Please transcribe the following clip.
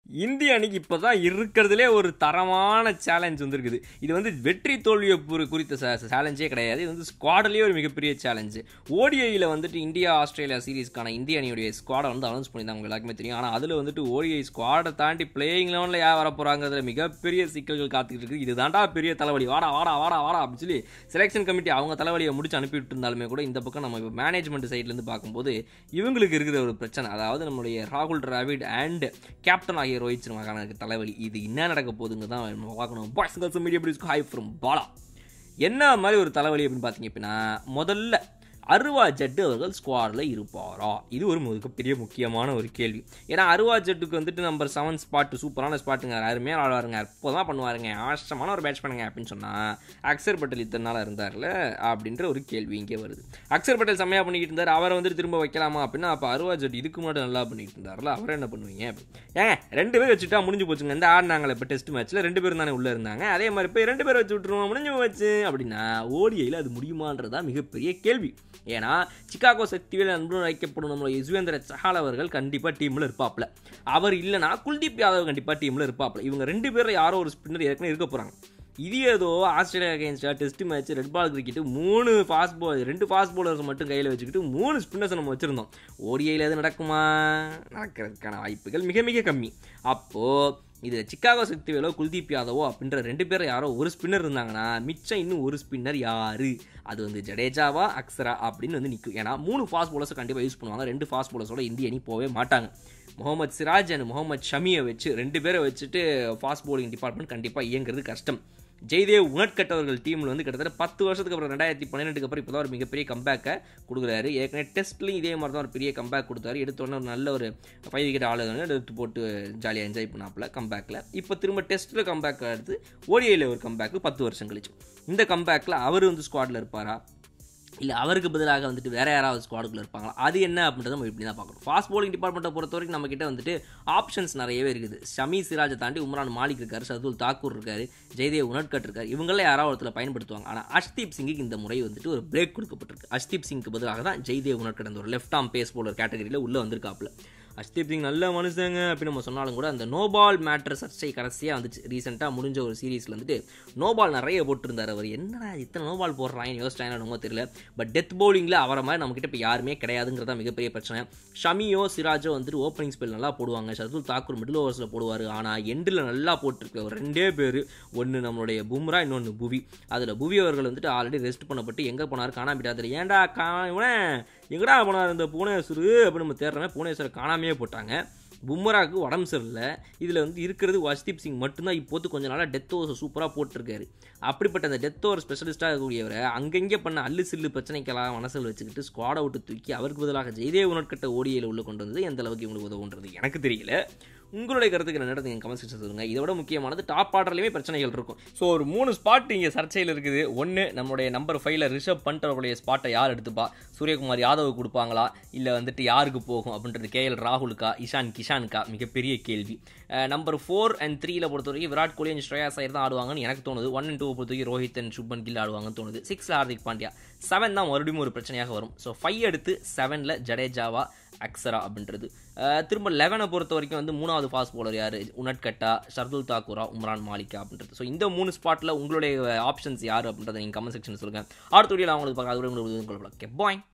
இந்திய அணிக்கு இப்போ தான் இருக்கிறதுலே ஒரு தரமான சேலஞ்ச் வந்திருக்குது இது வந்து வெற்றி தோல்வியை புரி- குறித்த சேலஞ்சே கிடையாது இது வந்து ஸ்குவாட்லேயே ஒரு மிகப்பெரிய சேலஞ்சு ஓடிஐயில் வந்துட்டு இந்தியா ஆஸ்திரேலியா சீரிஸ்க்கான இந்திய அணியுடைய ஸ்குவாடை வந்து அனௌன்ஸ் பண்ணியிருந்தாங்க உங்க எல்லாருக்குமே தெரியும் ஆனால் அதில் வந்துட்டு ஓடிஐ ஸ்குவாடை தாண்டி பிளேயிங் லெவனில் யார் வர போகிறாங்கிறதுல மிகப்பெரிய சிக்கல்கள் காத்துக்கிட்டு இருக்குது இதுதான்டா பெரிய தலைவலி வாடா வாடா வாடா வாடா அப்படின்னு சொல்லி செலெக்ஷன் கமிட்டி அவங்க தலைவலியை முடிச்சு அனுப்பிவிட்டு இருந்தாலுமே கூட இந்த பக்கம் நம்ம இப்போ மேனேஜ்மெண்ட் சைட்லேருந்து பார்க்கும்போது இவங்களுக்கு இருக்கிற ஒரு பிரச்சனை அதாவது நம்மளுடைய ராகுல் டிராவிட் அண்ட் கேப்டன் ஆகிய ரோஹித் சர்மாக்கான தலைவலி இது என்ன நடக்க போகுதுங்க தான் நம்ம பார்க்கணும் பாய்ஸ் கேர்ள்ஸ் மீடியா பிடிஸ்க்கு ஹை ஃப்ரம் பாலா என்ன மாதிரி ஒரு தலைவலி அப்படின்னு பார்த்தீங்க அப்படின்னா முதல்ல அருவா ஜட்டு அவர்கள் ஸ்குவாடில் இருப்பாரா இது ஒரு மிகப்பெரிய முக்கியமான ஒரு கேள்வி ஏன்னா அருவா ஜட்டுக்கு வந்துட்டு நம்பர் செவன் ஸ்பாட் சூப்பரான ஸ்பாட்டுங்க அருமையாக ஆடுவாருங்க இப்போ தான் பண்ணுவாருங்க ஆஷமான ஒரு பேட்ச் பண்ணுங்க அப்படின்னு சொன்னால் அக்சர் பட்டேல் இத்தனை நாளாக இருந்தார்ல அப்படின்ற ஒரு கேள்வி இங்கே வருது அக்சர் பட்டேல் செம்மையாக பண்ணிக்கிட்டு இருந்தார் அவரை வந்துட்டு திரும்ப வைக்கலாமா அப்படின்னா அப்போ அருவா ஜட்டு இதுக்கு முன்னாடி நல்லா பண்ணிட்டு இருந்தார்ல அவரை என்ன பண்ணுவீங்க ஏங்க ரெண்டு பேர் வச்சுட்டா முடிஞ்சு போச்சுங்க இந்த ஆடினாங்களே இப்போ டெஸ்ட் மேட்ச்சில் ரெண்டு பேரும் தானே உள்ளே இருந்தாங்க அதே மாதிரி போய் ரெண்டு பேர் வச்சு விட்டுருவோம் முடிஞ்சு வச்சு அப்படின்னா ஓடிஐயில் அது முடியுமான்றதா மிகப்பெரிய கேள்வி ஏன்னா சிகாகோ சக்திவேல் அன்புடன் வைக்கப்படும் நம்மளோட யுஸ்வேந்திர சஹால் அவர்கள் கண்டிப்பாக டீமில் இருப்பாப்ல அவர் இல்லைனா குல்தீப் யாதவ் கண்டிப்பாக டீமில் இருப்பாப்ல இவங்க ரெண்டு பேரில் யாரோ ஒரு ஸ்பின்னர் ஏற்கனவே இருக்க போகிறாங்க இது ஏதோ ஆஸ்திரேலியா அகேன்ஸ்டா test match red ball cricket மூணு ஃபாஸ்ட் பால் ரெண்டு ஃபாஸ்ட் bowlers மட்டும் கையில் வச்சுக்கிட்டு மூணு ஸ்பின்னர்ஸ் நம்ம வச்சுருந்தோம் ஓடிஐயில் எது நடக்குமா நடக்கிறதுக்கான வாய்ப்புகள் மிக மிக கம்மி அப்போது இது சிக்காகோ சக்திவேலோ குல்தீப் யாதவோ அப்படின்ற ரெண்டு பேர் யாரோ ஒரு ஸ்பின்னர் இருந்தாங்கன்னா மிச்சம் இன்னும் ஒரு ஸ்பின்னர் யாரு அது வந்து ஜடேஜாவா அக்ஸரா அப்படின்னு வந்து நிற்கும் ஏன்னா மூணு ஃபாஸ்ட் bowlers கண்டிப்பாக யூஸ் பண்ணுவாங்க ரெண்டு ஃபாஸ்ட் bowlers-ஓட இந்திய அணி போகவே மாட்டாங்க முகமது சிராஜ் அண்ட் முகமது ஷமியை வச்சு ரெண்டு பேரை வச்சுட்டு ஃபாஸ்ட் bowling டிபார்ட்மெண்ட் கண்டிப்பாக இயங்குறது கஷ்டம் ஜெய்தேவ் உணர்கட் அவர்கள் டீமில் வந்து கிட்டத்தட்ட பத்து வருஷத்துக்கு அப்புறம் ரெண்டாயிரத்தி பன்னிரெண்டுக்கு அப்புறம் இப்போ தான் ஒரு மிகப்பெரிய கம்பேக்கை கொடுக்குறாரு ஏற்கனவே டெஸ்ட்லையும் இதே மாதிரி தான் ஒரு பெரிய கம்பேக் கொடுத்தாரு எடுத்த உடனே ஒரு நல்ல ஒரு ஃபைவ் விக்கெட் ஆளு எடுத்து போட்டு ஜாலியாக என்ஜாய் பண்ணாப்புல கம்பேக்கில் இப்போ திரும்ப டெஸ்ட்டில் கம்பேக் எடுத்து ஓடிஐயில் ஒரு கம்பேக்கு பத்து வருஷம் கழிச்சு இந்த கம்பேக்கில் அவர் வந்து ஸ்குவாடில் இருப்பாரா இல்லை அவருக்கு பதிலாக வந்துட்டு வேற யாராவது ஸ்குவாடுக்குள்ள இருப்பாங்களா அது என்ன அப்படின்றத நம்ம இப்படி தான் பார்க்கணும் ஃபாஸ்ட் bowling டிபார்ட்மெண்ட்டை பொறுத்த வரைக்கும் நம்ம கிட்ட வந்துட்டு ஆப்ஷன்ஸ் நிறையவே இருக்குது ஷமி சிராஜை தாண்டி உம்ரான் மாலிக் இருக்காரு சர்துல் தாக்கூர் இருக்காரு ஜெயதேவ் உணர்கட் இருக்காரு இவங்கள யாராவது ஒருத்தர் பயன்படுத்துவாங்க ஆனால் அஷ்தீப் சிங்குக்கு இந்த முறை வந்துட்டு ஒரு பிரேக் கொடுக்கப்பட்டிருக்கு அஷ்தீப் சிங்க்கு பதிலாக தான் ஜெய்தேவ் உணர்கட் அந்த ஒரு லெஃப்ட் ஆம் பேஸ் போலர் கேட்டகரியில் உள்ளே வந்திருக்காப்புல அஷ்தீப் சிங் நல்ல மனுஷங்க அப்படின்னு நம்ம சொன்னாலும் கூட அந்த நோபால் மேட்ரு சர்ச்சை கடைசியாக வந்துச்சு ரீசெண்டாக முடிஞ்ச ஒரு சீரீஸில் வந்துட்டு நோபால் நிறைய போட்டிருந்தார் அவர் என்னடா இத்தனை நோபால் போடுறாங்கன்னு யோசிச்சாங்க தெரியல பட் டெத் பவுலிங்கில் அவரை மாதிரி நம்மக்கிட்ட இப்போ யாருமே கிடையாதுங்கிறதா மிகப்பெரிய பிரச்சனை ஷமியோ சிராஜோ வந்துட்டு ஓப்பனிங் ஸ்பெல் நல்லா போடுவாங்க ஷர்துல் தாக்கூர் மிடில் ஓவர்ஸில் போடுவார் ஆனால் எண்டில் நல்லா போட்டிருக்க ஒரு ரெண்டே பேர் ஒன்று நம்மளுடைய பும்ரா இன்னொன்று புவி அதில் புவி அவர்கள் வந்துட்டு ஆல்ரெடி ரெஸ்ட் பண்ணப்பட்டு எங்கே போனார் காணாம ஏன்டா கா இவனே எங்கடா போனார் இந்த புவனேஸ்வரு அப்படின்னு நம்ம தேடுறவன் புவனேஸ்வரை காணாமையே போட்டாங்க பும்ராக்கு உடம்பு சரியில்லை இதில் வந்து இருக்கிறது வஷ்தீப் சிங் மட்டும்தான் இப்போது கொஞ்ச நாளாக டெத் ஓவர்ஸ் சூப்பராக போட்டிருக்காரு அப்படிப்பட்ட அந்த டெத் ஓவர் ஸ்பெஷலிஸ்ட்டாக இருக்கக்கூடியவரை அங்கங்கே பண்ண அல்லு சில்லு பிரச்சனைக்கெல்லாம் மனசில் வச்சுக்கிட்டு ஸ்குவாடை விட்டு தூக்கி அவருக்கு பதிலாக ஜெயதேவ் உணர்கட்ட ஓடியில் உள்ள கொண்டு வந்தது எந்த அளவுக்கு இவங்களுக்கு உதவுன்றது எனக்கு தெரியல உங்களுடைய கருத்துக்கு என்ன நீங்கள் கமெண்ட் செக்ஷன் சொல்லுங்க இதை விட முக்கியமானது டாப் ஆர்டர்லையுமே பிரச்சனைகள் இருக்கும் ஸோ ஒரு மூணு ஸ்பாட் இங்கே சர்ச்சையில் இருக்குது ஒன்று நம்மளுடைய நம்பர் ஃபைவ்ல ரிஷப் பண்ட் அவருடைய ஸ்பாட்டை யார் எடுத்துப்பா சூரியகுமார் யாதவ் கொடுப்பாங்களா இல்லை வந்துட்டு யாருக்கு போகும் அப்படின்றது கேஎல் ராகுலுக்கா இஷான் கிஷானுக்கா மிகப்பெரிய கேள்வி நம்பர் ஃபோர் அண்ட் த்ரீல பொறுத்த வரைக்கும் விராட் கோலி அண்ட் ஸ்ரேயாஸ் ஐயர் தான் ஆடுவாங்கன்னு எனக்கு தோணுது ஒன் அண்ட் டூ பொறுத்த வரைக்கும் ரோஹித் அண்ட் சுப்மன் கில் ஆடுவாங்கன்னு தோணுது சிக்ஸ் ஹார்திக் பாண்டியா செவன் தான் மறுபடியும் ஒரு பிரச்சனையாக வரும் ஸோ ஃபைவ் எடுத்து செவனில் ஜடேஜாவா அக்ஸரா அப்படின்றது அஹ் திரும்ப லெவனை பொறுத்த வரைக்கும் வந்து மூணாவது ஃபாஸ்ட் bowler யார் உனட்கட்டா ஷர்துல் தாக்கூரா உம்ரான் மாலிகா அப்படின்றது ஸோ இந்த மூணு ஸ்பாட்டில் உங்களுடைய ஆப்ஷன்ஸ் யார் அப்படின்றத நீங்கள் கமெண்ட் செக்ஷன் சொல்லுங்கள் அடுத்த வீடியோவில் அவங்களுக்கு பார்க்க அது உங்களுக்கு பாய்